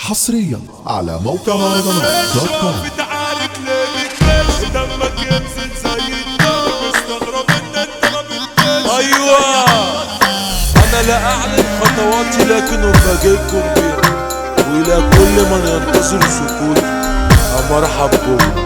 حصريا على موقع مهرجانات دوت كوم بتعارك ليه بتكش دمك ينزل زي النار مستغرب ان انت ما بتكش ايوه انا لا اعلن خطواتي لكن افاجئكم بيها والى كل من ينتظر سكوتي مرحب بكم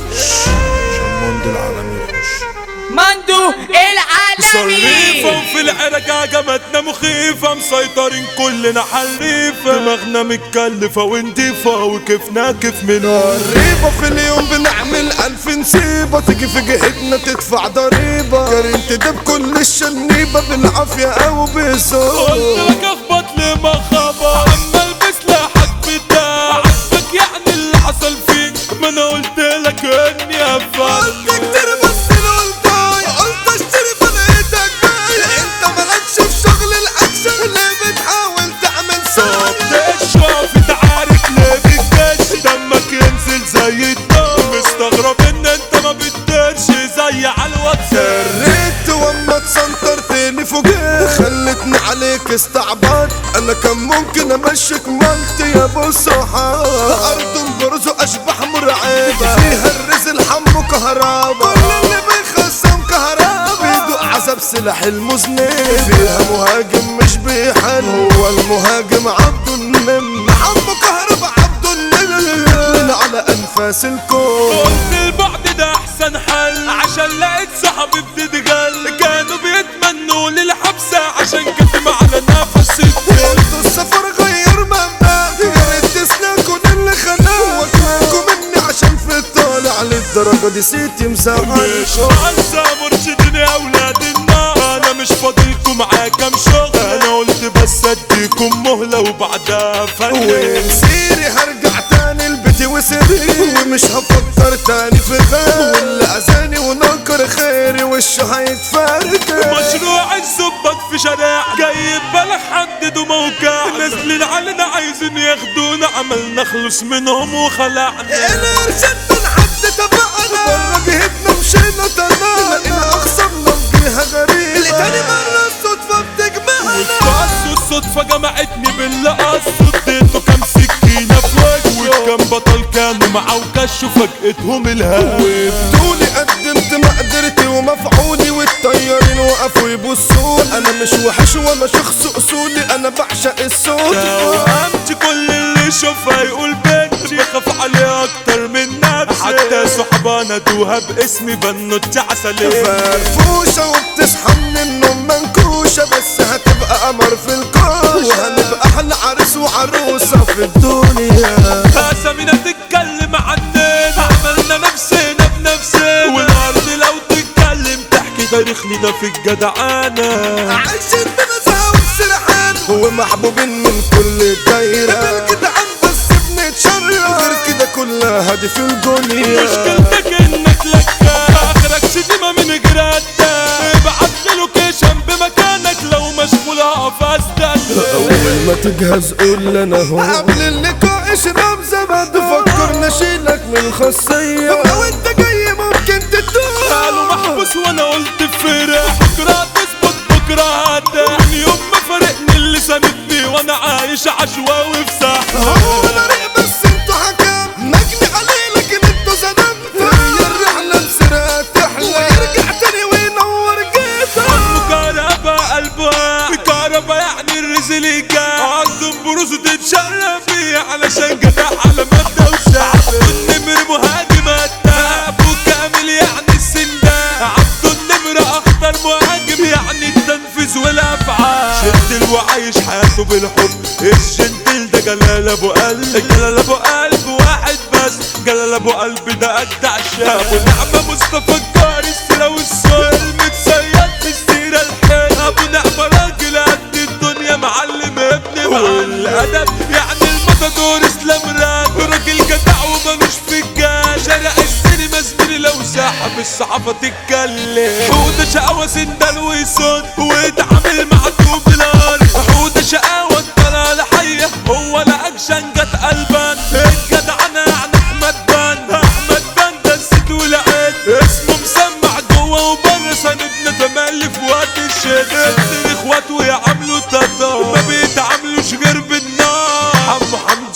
شموند العالمي يخش مندو العالمي صريفة وفي العرق عجمتنا مخيفة مسيطرين كلنا حريفة دماغنا متكلفة ونضيفة وكيفنا كيف منور ريبة في اليوم بنعمل ألف نسيبة تيجي في جهتنا تدفع ضريبة كريم تدب كل الشنيبة بالعافية أو قلت بزور لك اخبط لما خبر اما البس لحق بتاع عجبك يعني اللي حصل فيك ما انا قلت لك اني افعل كتير بس القلطاي قلت اشتري فلقيتك جاي انت مالكش في شغل الاكشن ليه بتحاول تعمل طب ساي تشرب تعارك ليه بتكش دمك ينزل زي الدم مستغرب ان انت ما بتدرش زي على الواتساب ريت واما تسنطرتني فوقيت خلتني عليك استعباط انا كان ممكن امشيك مالتي يا ابو صحاب ارض برزو اشبح مرعبة فيها الرزل حمو كهربا كل اللي بيخصم كهربا بيدوق عذاب سلاح المذنب فيها مهاجم مش بيحن هو المهاجم عبد النم حمو كهربا عبد النم من على انفاس الكون قلت البعد ده احسن حل عشان لقيت صحابي بتتغل كانوا بيتمنوا لي الحبسة عشان كتم على نفس الدل قلت السفر غير مبدأ يا ريت تسلكوا اللي خلاه واكلكوا مني عشان في الطالع للدرجة دي سيتي مساعد مش عايزة مرشدني اولاد النار انا مش فاضلكم معايا كام شغل انا قلت بس اديكم مهلة وبعدها فن ومسيري هرجع تاني لبيتي وسري ومش هفكر تاني في غير واللي اذاني ونكر خيري وشه هيتفرج مشروع الزبط في شارع جاي ببالك حددوا موقع نازلين علينا عايزين ياخدونا عملنا نخلص منهم وخلعنا انا ارشدنا لحد تبعنا برا جهتنا مشينا طلعنا لقينا اخصمنا في جهة غريبة لتاني مرة الصدفة بتجمعنا والقص الصدفة جمعتني باللي قص اديته كام سكينة في وشه والكام بطل كانوا معاه وكشوا فجأتهم الهوا طولي قدمت مقدرتي ومفعولي والطيارين وقفوا يبصوا انا مش وحش ولا شخص اصولي انا بعشق الصوت توأمت كل اللي يشوفها يقول بنتي بخاف عليها اكتر من نفسي حتى صحبة نادوها باسمي بنوتي عسلية فرفوشة وبتصحى من النوم منكوشة بس هتبقى قمر في الكون وهنبقى احلى عريس وعروسة في الدنيا اسامينا تتكلم عننا عملنا نفسنا بنفسنا والارض لو تتكلم تحكي تاريخ لنا في الجدعانة عايشين بنزهة وسرحان هو محبوبين من كل الدايرة بالجدعان بس بنتشرف غير كده كلها هادي في الدنيا مشكلتك انك لكا اخرك شتيمة من جرادة ابعت لي لوكيشن بمكانك لو مشغول هقف استنى اول ما تجهز قول انا هو قبل اللقاء اشرب زبد فكر نشيلك من الخاصية لو انت جاي ممكن تدوس قالوا محبوس وانا قلت فرح بكره تثبت بكره هتحن يوم ما فارقني اللي ساندني وانا عايش عشواوي في ساحة هو طريق بس انتوا حكام نجني عليه لكن انتوا ظلمتوا هي الرحلة بسرعة تحلى ويرجع تاني وينور جيتك مكهربة قلبها مكهربة يعني الرزل جاي عندهم بروز تتشرف بيه علشان جدع على مادة وشعب النمر مهاجم التاب وكامل يعني السندان عبده النمر اخطر مهاجم يعني التنفيذ والافعال شد وعايش حياته بالحب الجنتل ده جلال ابو قلب جلال ابو قلب واحد بس جلال ابو قلب ده اجدع شاب ونعمة مصطفى الجاري السيرة والسؤال متصيد في السيرة الحلوة ابو نعمة راجل قد الدنيا معلم ابن والادب يعني المتدور اسلام راد راجل جدع ومالوش في الجال شارع السينما زميلي لو سحب الصحافة تتكلم حودة شقاوة سندال ويسون واتعامل مع طوب الارض حودة شقاوة الضلال حية هو لا اكشن جت قلبان الجدعنة يعني احمد بان احمد بان ده الست والعين اسمه مسمع جوه وبره سندنا تملي في وقت الشد اتنين اخوات ويعملوا تطار ما بيتعاملوش غير بالنار حمو حمدي وعلى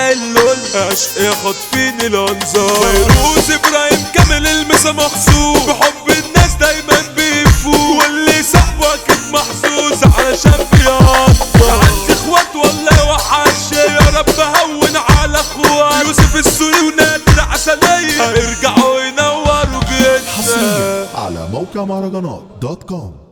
اللول عشق ياخد فيني الانظار فيروز ابراهيم كامل المسا مخصوص بحب الناس دايما بيفوق واللي صاحبه اكيد محظوظ علشان بيقدر عندي اخوات والله وحش يا رب هون على اخوات يوسف السوري ونادر عسلية هيرجعوا ينوروا بيتنا على موقع مهرجانات دوت كوم